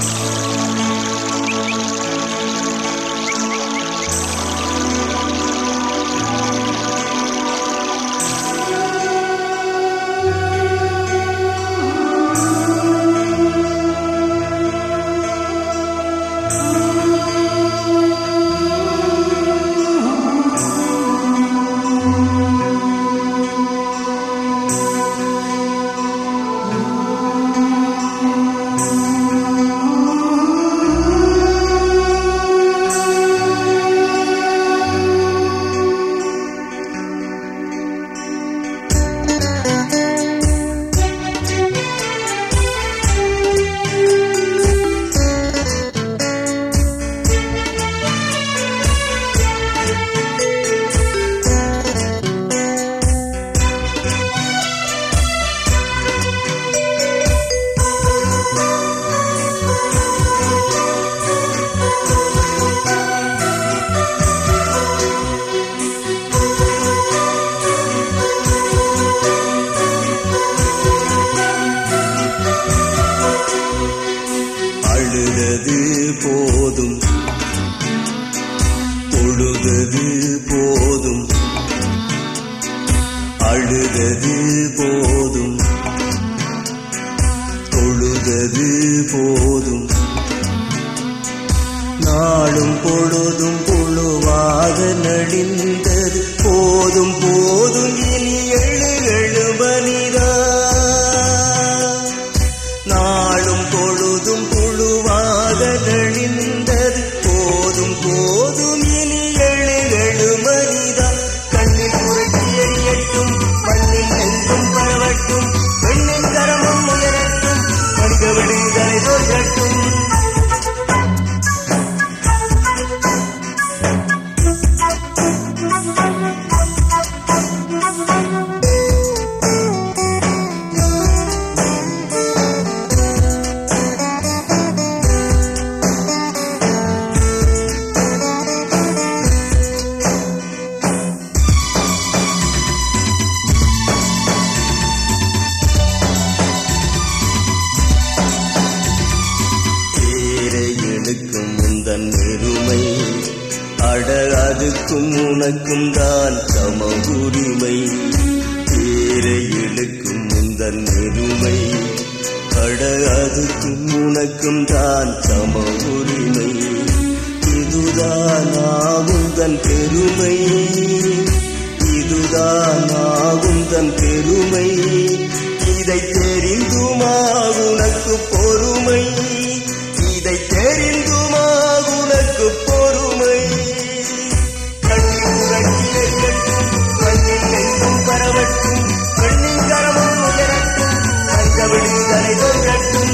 அழுதது போதும் தொழுதது போதும் அழுதது போதும் தொழுதது போதும் நாளும் பொழுதும் புழுவாக நடிந்தது போதும் போதும் இனி எழு எழு மனிதா நாளும் பொழுதும் புழுவாக நெளிந்தது போதும் போதும் இனி எழு எழு மனிதா கண்ணில் புரட்சி எரியட்டும் மண்ணில் எங்கும் பரவட்டும் பெண்ணின் கரமும் உயரட்டும் மனித விடுதலை தோன்றட்டும் பேரை எடுக்கும் முந்தன் பெருமை அட அதுக்கும் உனக்கும் தான் சம உரிமை பேரை எடுக்கும் முந்தன் பெருமை அட அதுக்கும் உனக்கும் தான் சம உரிமை இதுதான் ஆகுந்தன் பெருமை இதுதான் ஆகுந்தன் பெருமை இதை தெரிந்துமா உனக்கு பொறுமை இதை தெரிந்துமா உனக்கு பொறுமை கண்ணில் புரட்சி எரியட்டும் மண்ணில் எங்கும் பரவட்டும் பெண்ணின் கரமும் உயரட்டும் அந்த விடுதலை தோன்றட்டும்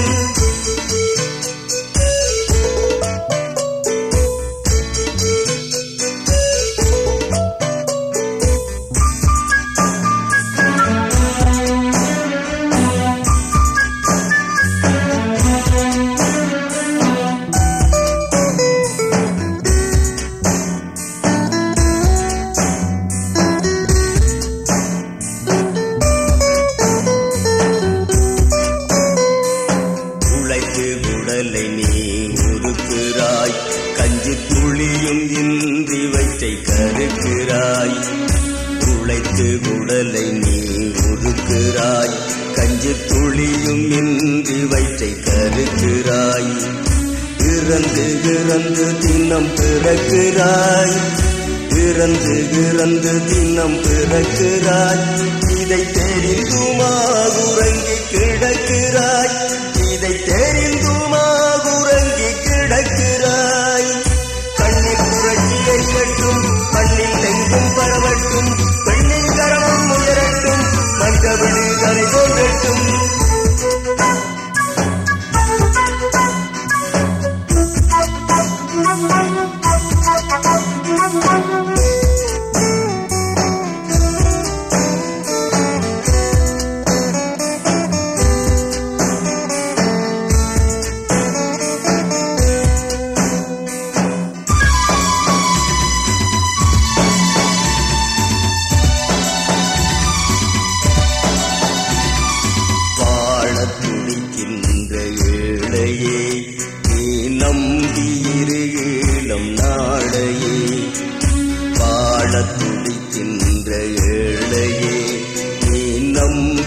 உழைத்து உடலை நீ உருக்குறாய் கஞ்சி துளியும் இன்றி வயிற்றை கருக்கிறாய் உழைத்து உடலை நீ உருக்குறாய் கஞ்சி துளியும் இன்றி வயிற்றை கருக்கிறாய் இறந்து இறந்து தினம் பிறக்கிறாய் இறந்து இறந்து தினம் பிறக்கிறாய் இதை தெரிந்துமா உறங்கி கிடக்கிறாய் இதை தெரிந்துமா உறங்கி கிடக்கிறாய் கண்ணில் புரட்சி எரியட்டும் மண்ணில் எங்கும் பரவட்டும் பெண்ணின் கரமும் உயரட்டும் மனித விடுதலை தோன்றட்டும்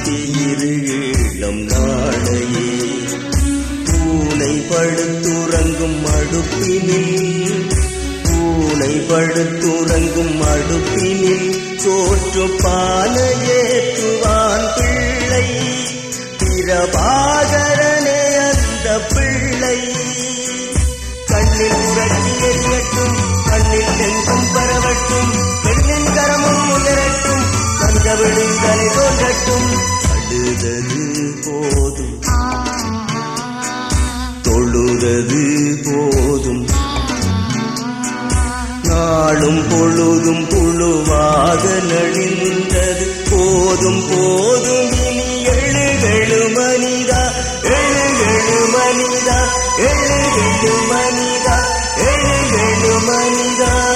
கட்டி இருளம் நாளையே பூனை படுத்துறங்கும் அடுப்பினில் பூனை படுத்துறங்கும் அடுப்பினில் சோற்று பானையேற்றுவான் பிள்ளை பிரபாகரனே அந்த பிள்ளை கண்ணில் புரட்சி எரியட்டும் கண்ணில் எங்கும் பரவட்டும் பெண்ணின் கரமும் உயரட்டும் தந்த விடுதலை தோன்றட்டும் அழுதது போதும் தொழுதது போதும் நாளும் பொழுதும் புழுவாக நழிந்தது போதும் போதும் இனி எழுகெழு மனிதா எழுகெழு மனிதா எழுகெழு மனிதா எழுகெழு மனிதா